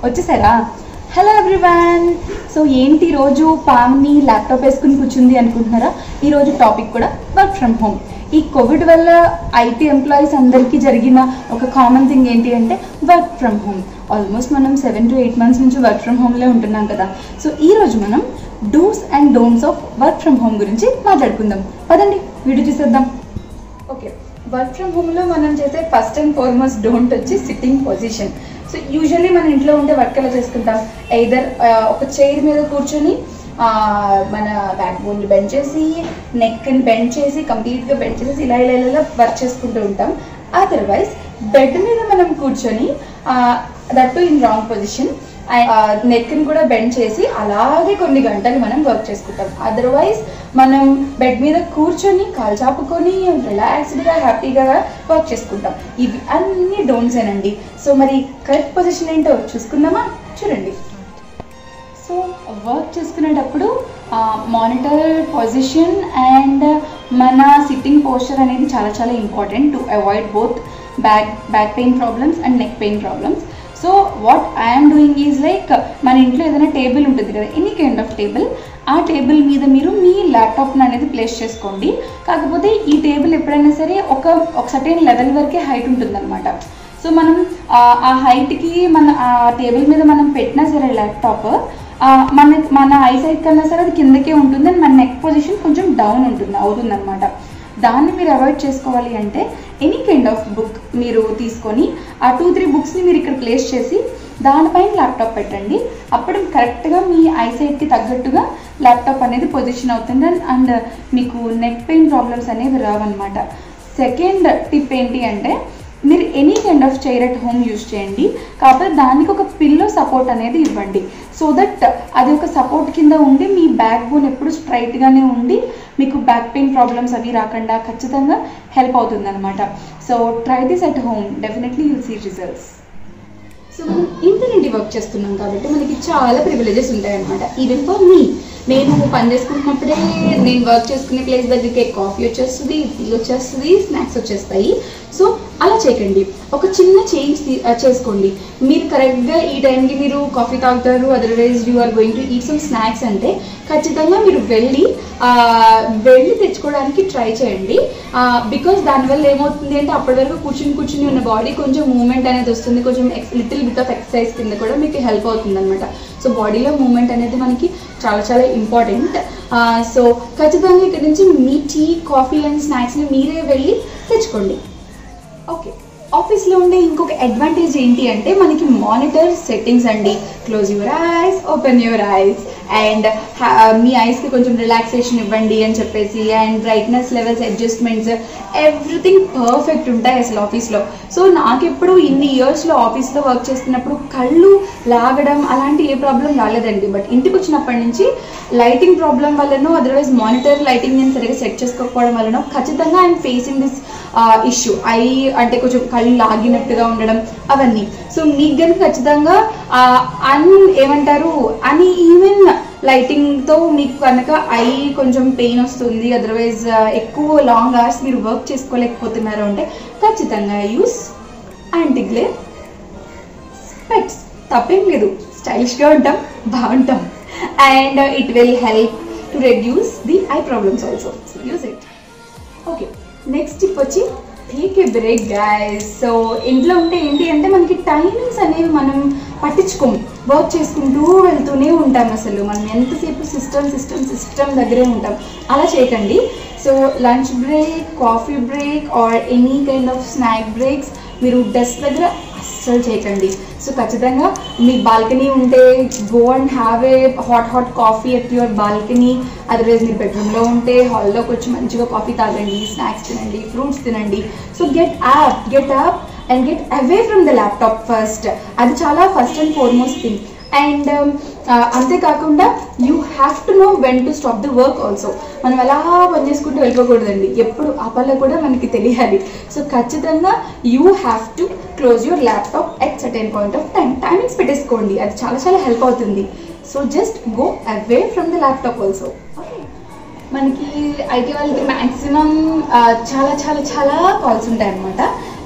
వచ్చేసారా hello everyone so ఏంటి రోజు పామ్ని ల్యాప్టాప్ వేసుకుని కూర్చుంది అనుకుంటున్నారా ఈరోజు టాపిక్ కూడా వర్క్ ఫ్రమ్ హోమ్ ఈ కోవిడ్ వల్ల ఐటీ ఎంప్లాయీస్ అందరికీ జరిగిన ఒక కామన్ థింగ్ ఏంటి అంటే వర్క్ ఫ్రమ్ హోమ్ ఆల్మోస్ట్ మనం సెవెన్ టు ఎయిట్ మంత్స్ నుంచి వర్క్ ఫ్రమ్ హోమ్లో ఉంటున్నాం కదా సో ఈ రోజు మనం do's and don'ts of work from home గురించి మాట్లాడుకుందాం పదండి వీడియో చూసేద్దాం ఓకే వర్క్ ఫ్రమ్ హోమ్లో మనం చేసే ఫస్ట్ అండ్ ఫార్మోస్ట్ డోంట్ వచ్చి సిట్టింగ్ పొజిషన్ సో యూజువల్లీ మన ఇంట్లో ఉండే వర్క్ ఎలా చేసుకుంటాం ఎయిదర్ ఒక చైర్ మీద కూర్చొని ఆ, మన బ్యాక్ బోన్ని బెండ్ చేసి నెక్ని బెండ్ చేసి కంప్లీట్గా బెండ్ చేసి ఇలా ఇలా ఇలా వర్క్ చేసుకుంటూ ఉంటాం అదర్వైజ్ బెడ్ మీద మనం కూర్చొని దట్ ఇన్ రాంగ్ పొజిషన్ నెక్ని కూడా బెండ్ చేసి అలాగే కొన్ని గంటలు మనం వర్క్ చేసుకుంటాం అదర్వైజ్ మనం బెడ్ మీద కూర్చొని కాలు చాపుకొని రిలాక్స్డ్గా హ్యాపీగా వర్క్ చేసుకుంటాం ఇవి అన్ని డోంట్స్ ఏనండి సో మరి కరెక్ట్ పొజిషన్ ఏంటో చూసుకుందామా చూడండి సో వర్క్ చేసుకునేటప్పుడు మానిటర్ పొజిషన్ అండ్ మన సిట్టింగ్ పోస్చర్ అనేది చాలా చాలా important to avoid both back back pain problems and neck pain problems so what I'm doing is like మన ఇంట్లో ఏదైనా టేబుల్ ఉంటుంది కదా ఎనీ కైండ్ ఆఫ్ టేబుల్ ఆ టేబుల్ మీద మీరు మీ ల్యాప్టాప్ని అనేది ప్లేస్ చేసుకోండి కాకపోతే ఈ టేబుల్ ఎప్పుడైనా సరే ఒక ఒక సర్టెన్ లెవెల్ వరకే హైట్ ఉంటుందన్నమాట సో మనం ఆ, ఆ హైట్కి మన ఆ టేబుల్ మీద మనం పెట్టినా సరే ల్యాప్టాప్ ఆ, మన మన ఐ సైడ్ కన్నా సరే అది కిందకే ఉంటుంది అండ్ మన నెక్ పొజిషన్ కొంచెం డౌన్ ఉంటుంది అవుతుంది అనమాట దాన్ని మీరు అవాయిడ్ చేసుకోవాలి అంటే ఎనీ కైండ్ ఆఫ్ బుక్ మీరు తీసుకొని ఆ టూ త్రీ బుక్స్ని మీరు ఇక్కడ ప్లేస్ చేసి దానిపైన ల్యాప్టాప్ పెట్టండి అప్పుడు కరెక్ట్గా మీ ఐసైట్కి తగ్గట్టుగా ల్యాప్టాప్ అనేది పొజిషన్ అవుతుంది అండ్ అండ్ మీకు నెక్ పెయిన్ ప్రాబ్లమ్స్ అనేవి రావన్నమాట సెకండ్ టిప్ ఏంటి అంటే మీరు any kind of chair at home use చేయండి కాకపోతే దానికి ఒక పిల్లో సపోర్ట్ అనేది ఇవ్వండి సో దట్ అది ఒక సపోర్ట్ కింద ఉండి మీ బ్యాక్ బోన్ ఎప్పుడు స్ట్రైట్గానే ఉండి మీకు బ్యాక్ పెయిన్ ప్రాబ్లమ్స్ అవి రాకుండా ఖచ్చితంగా హెల్ప్ అవుతుంది అనమాట so try this at home definitely you'll see results so మనం ఇంటి నుండి వర్క్ చేస్తున్నాం కాబట్టి మనకి చాలా ప్రివిలేజెస్ ఉంటాయి అనమాట ఈవెన్ ఫర్ మీ నేను పని చేసుకుంటున్నప్పుడే నేను వర్క్ చేసుకునే ప్లేస్ దగ్గరికి కాఫీ వచ్చేస్తుంది టీ వచ్చేస్తుంది స్నాక్స్ వచ్చేస్తాయి సో అలా చేయకండి ఒక చిన్న చేంజ్ చేసుకోండి మీరు కరెక్ట్గా ఈ టైంకి మీరు కాఫీ తాగుతారు otherwise you are going to eat some snacks అంటే ఖచ్చితంగా మీరు వెళ్ళి ఆ, వెళ్ళి తెచ్చుకోవడానికి ట్రై చేయండి బికాస్ దానివల్ల ఏమవుతుంది అంటే అప్పటి వరకు కూర్చుని కూర్చుని ఉన్న బాడీ కొంచెం మూమెంట్ అనేది వస్తుంది కొంచెం లిటిల్ బిట్ ఆఫ్ ఎక్సర్సైజ్ కింద కూడా మీకు హెల్ప్ అవుతుంది అనమాట సో బాడీలో మూమెంట్ అనేది మనకి చాలా చాలా ఇంపార్టెంట్ సో ఖచ్చితంగా ఇక్కడ నుంచి మీ టీ కాఫీ అండ్ స్నాక్స్ని మీరే వెళ్ళి తెచ్చుకోండి ఓకే ఆఫీస్లో ఉండే ఇంకొక అడ్వాంటేజ్ ఏంటి అంటే మనకి మానిటర్ సెట్టింగ్స్ అండి close your eyes open your eyes and మీ ఐస్కి కొంచెం రిలాక్సేషన్ ఇవ్వండి అని చెప్పేసి and brightness levels adjustments everything perfect ఉంటాయి అసలు ఆఫీస్లో సో నాకెప్పుడు ఇన్ని ఇయర్స్లో ఆఫీస్లో వర్క్ చేస్తున్నప్పుడు కళ్ళు లాగడం అలాంటి ఏ ప్రాబ్లం రాలేదండి బట్ ఇంటికి వచ్చినప్పటి నుంచి లైటింగ్ ప్రాబ్లం వల్లనో అదర్వైజ్ మానిటర్ లైటింగ్ నేను సరిగ్గా సెట్ చేసుకోకపోవడం వల్లనో ఖచ్చితంగా I'm facing this issue I అంటే కొంచెం కళ్ళు లాగినట్టుగా ఉండడం అవన్నీ సో మీకు కనుక ఖచ్చితంగా అన్ ఏమంటారు అని ఈవెన్ లైటింగ్తో మీకు కనుక ఐ కొంచెం పెయిన్ వస్తుంది అదర్వైజ్ ఎక్కువ లాంగ్ అవర్స్ మీరు వర్క్ చేసుకోలేకపోతున్నారు అంటే ఖచ్చితంగా యూస్ యాంటీగ్లేర్ స్పెక్స్ తప్పేం లేదు స్టైలిష్గా ఉంటాం బాగుంటాం and it will help to reduce the eye problems also use it okay next tip వచ్చి take a break guys so ఇంట్లో ఉంటే ఏంటి అంటే మనకి టైమింగ్స్ అనేవి మనం పట్టించుకోము వర్క్ చేసుకుంటూ వెళ్తూనే ఉంటాం అసలు మనం ఎంతసేపు సిస్టమ్ సిస్టమ్ సిస్టమ్ దగ్గరే ఉంటాం అలా చేయకండి so lunch break coffee break or any kind of snack breaks మీరు డెస్క్ దగ్గర అస్సలు చేయకండి సో ఖచ్చితంగా మీ బాల్కనీ ఉంటే go and have a hot hot coffee at your balcony otherwise మీరు బెడ్రూమ్లో ఉంటే హాల్లోకి వచ్చి మంచిగా కాఫీ తాగండి స్నాక్స్ తినండి ఫ్రూట్స్ తినండి so get up get up and get away from the laptop first అది చాలా first and foremost thing and అంతేకాకుండా you have to know when to stop the work also మనం ఎలా పని చేసుకుంటూ వెళ్ళిపోకూడదండి ఎప్పుడు ఆపాలో కూడా మనకి తెలియాలి సో ఖచ్చితంగా you have to close your laptop at certain point of time timings పెట్టేసుకోండి అది చాలా చాలా హెల్ప్ అవుతుంది so just go away from the laptop also okay మనకి ఐటీ వాళ్ళకి మ్యాక్సిమం చాలా చాలా చాలా కాల్స్ ఉంటాయి అనమాట సో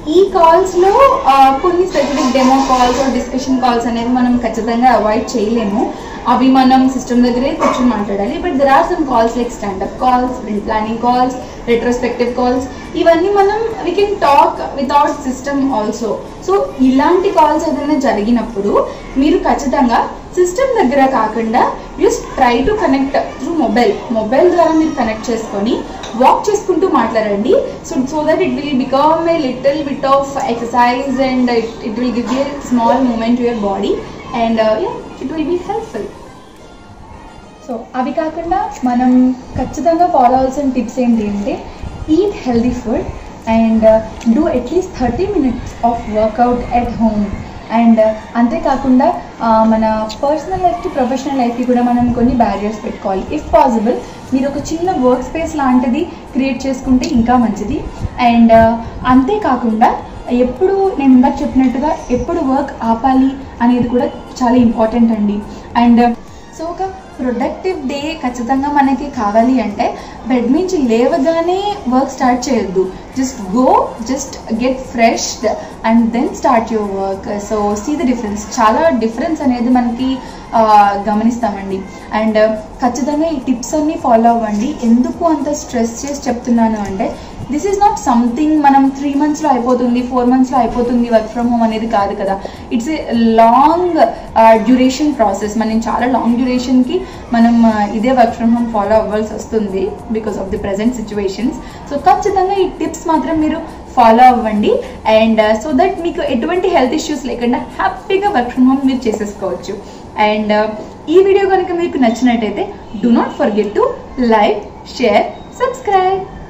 ఈ కాల్స్లో కొన్ని specific demo calls discussion calls అనేవి మనం ఖచ్చితంగా అవాయిడ్ చేయలేము అవి మనం సిస్టమ్ దగ్గరే కూర్చొని మాట్లాడాలి but there are some calls like standup calls sprint planning calls retrospective calls ఇవన్నీ మనం we can talk without system also so ఇలాంటి కాల్స్ ఏదైనా జరిగినప్పుడు మీరు ఖచ్చితంగా సిస్టమ్ దగ్గర కాకుండా just try to connect through mobile mobile ద్వారా మీరు కనెక్ట్ చేసుకొని వాక్ చేసుకుంటూ మాట్లాడండి so so that it will become a little bit of exercise and it it will give you small moment to your body and it will be helpful so అవి కాకుండా మనం ఖచ్చితంగా follow అవ్వాల్సిన tips ఏంటి అంటే eat healthy food and do at least thirty minutes of workout at home and అంతేకాకుండా ఆ, మన పర్సనల్ లైఫ్కి ప్రొఫెషనల్ లైఫ్కి కూడా మనం కొన్ని బ్యారియర్స్ పెట్టుకోవాలి ఇఫ్ పాసిబుల్ మీరు ఒక చిన్న వర్క్ స్పేస్ లాంటిది క్రియేట్ చేసుకుంటే ఇంకా మంచిది అండ్ అంతేకాకుండా ఎప్పుడు నేను ఇందాక చెప్పినట్టుగా ఎప్పుడు వర్క్ ఆపాలి అనేది కూడా చాలా ఇంపార్టెంట్ అండి అండ్ సో ఒక ప్రొడక్టివ్ డే ఖచ్చితంగా మనకి కావాలి అంటే బెడ్ నుంచి లేవగానే వర్క్ స్టార్ట్ చేయొద్దు just go just get freshed and then start your work so see the difference చాలా డిఫరెన్స్ అనేది మనకి ఆ, గమనిస్తామండి అండ్ ఖచ్చితంగా ఈ టిప్స్ అన్నీ ఫాలో అవ్వండి ఎందుకు అంత స్ట్రెస్ చేసి చెప్తున్నాను అంటే దిస్ ఈజ్ నాట్ సంథింగ్ మనం త్రీ మంత్స్లో అయిపోతుంది ఫోర్ మంత్స్లో అయిపోతుంది వర్క్ ఫ్రమ్ హోమ్ అనేది కాదు కదా it's a long duration process మనం చాలా లాంగ్ డ్యూరేషన్కి మనం ఆ, ఇదే వర్క్ ఫ్రమ్ హోమ్ ఫాలో అవ్వాల్సి వస్తుంది because of the present situations so ఖచ్చితంగా ఈ టిప్స్ మాత్రం మీరు ఫాలో అవ్వండి అండ్ సో దట్ మీకు ఎటువంటి హెల్త్ ఇష్యూస్ లేకుండా హ్యాపీగా వర్క్ ఫ్రమ్ హోమ్ మీరు చేసేసుకోవచ్చు అండ్ ఈ వీడియో కనుక మీకు నచ్చినట్టయితే do not forget to like share subscribe